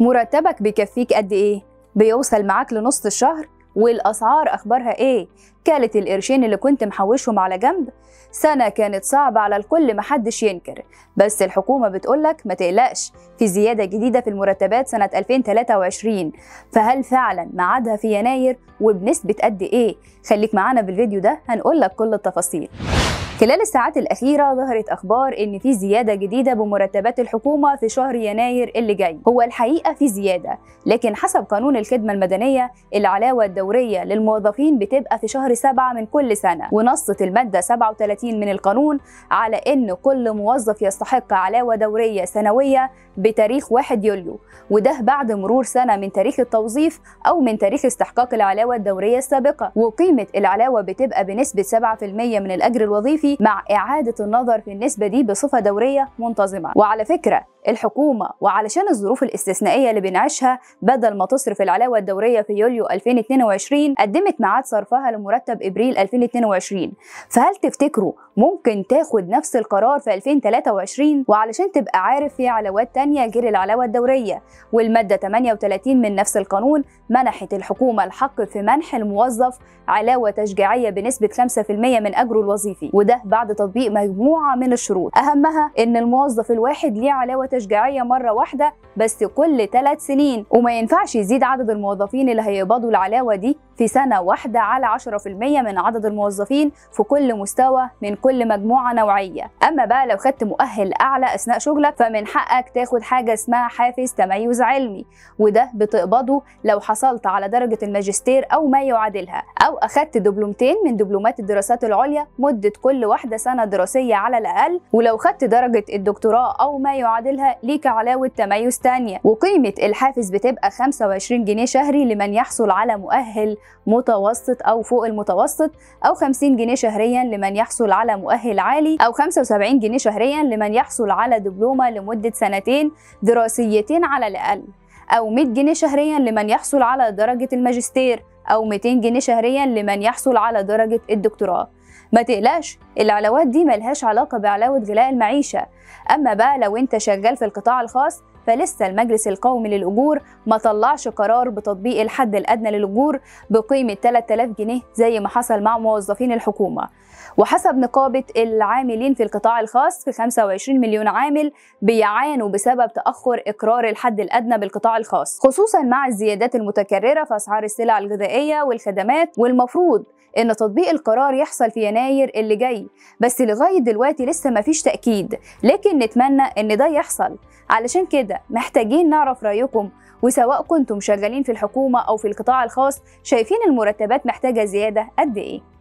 مرتبك بيكفيك قد ايه بيوصل معاك لنص الشهر والاسعار اخبارها ايه كالت القرشين اللي كنت محوشهم على جنب سنة كانت صعبة على الكل محدش ينكر بس الحكومة بتقولك ما تقلقش في زيادة جديدة في المرتبات سنة 2023 فهل فعلا ميعادها في يناير وبنسبة قد ايه خليك معانا في الفيديو ده هنقولك كل التفاصيل خلال الساعات الأخيرة ظهرت أخبار إن في زيادة جديدة بمرتبات الحكومة في شهر يناير اللي جاي هو الحقيقة في زيادة لكن حسب قانون الخدمة المدنية العلاوة الدورية للموظفين بتبقى في شهر سبعة من كل سنة ونصت المادة 37 من القانون على إن كل موظف يستحق علاوة دورية سنوية بتاريخ 1 يوليو وده بعد مرور سنة من تاريخ التوظيف أو من تاريخ استحقاق العلاوة الدورية السابقة وقيمة العلاوة بتبقى بنسبة 7% من الأجر الوظيفي مع إعادة النظر في النسبة دي بصفة دورية منتظمة وعلى فكرة الحكومة وعلشان الظروف الاستثنائية اللي بنعيشها بدل ما تصرف العلاوة الدورية في يوليو 2022 قدمت ميعاد صرفها لمرتب إبريل 2022 فهل تفتكروا ممكن تاخد نفس القرار في 2023 وعلشان تبقى عارف في علاوات تانية غير العلاوة الدورية والمادة 38 من نفس القانون منحت الحكومة الحق في منح الموظف علاوة تشجيعية بنسبة 5% من أجره الوظيفي وده بعد تطبيق مجموعة من الشروط أهمها إن الموظف الواحد ليه علاوة تشجيعية مرة واحدة بس كل ثلاث سنين وما ينفعش يزيد عدد الموظفين اللي هيقبضوا العلاوة دي في سنة واحدة على 10% من عدد الموظفين في كل مستوى من كل مجموعة نوعية أما بقى لو خدت مؤهل أعلى أثناء شغلك فمن حقك تاخد حاجة اسمها حافز تميز علمي وده بتقبضه لو حصلت على درجة الماجستير أو ما يعادلها أو أخدت دبلومتين من دبلومات الدراسات العليا مدة كل واحدة سنة دراسية على الأقل ولو خدت درجة الدكتوراه أو ما يعادلها ليك علاوة تميز تانية وقيمة الحافز بتبقى 25 جنيه شهري لمن يحصل على مؤهل متوسط أو فوق المتوسط أو 50 جنيه شهريا لمن يحصل على مؤهل عالي أو 75 جنيه شهريا لمن يحصل على دبلومة لمدة سنتين دراسيتين على الأقل أو 100 جنيه شهريا لمن يحصل على درجة الماجستير أو 200 جنيه شهريا لمن يحصل على درجة الدكتوراه ما تقلقش العلاوات دي ملهاش علاقة بعلاوة غلاء المعيشة أما بقى لو أنت شغال في القطاع الخاص فلسه المجلس القومي للأجور ما طلعش قرار بتطبيق الحد الأدنى للأجور بقيمة 3000 جنيه زي ما حصل مع موظفين الحكومة وحسب نقابة العاملين في القطاع الخاص في 25 مليون عامل بيعانوا بسبب تأخر إقرار الحد الأدنى بالقطاع الخاص خصوصا مع الزيادات المتكررة في أسعار السلع الغذائية والخدمات والمفروض ان تطبيق القرار يحصل في يناير اللي جاي بس لغايه دلوقتي لسه مفيش تاكيد لكن نتمنى ان ده يحصل علشان كده محتاجين نعرف رايكم وسواء كنتم شغالين في الحكومه او في القطاع الخاص شايفين المرتبات محتاجه زياده قد ايه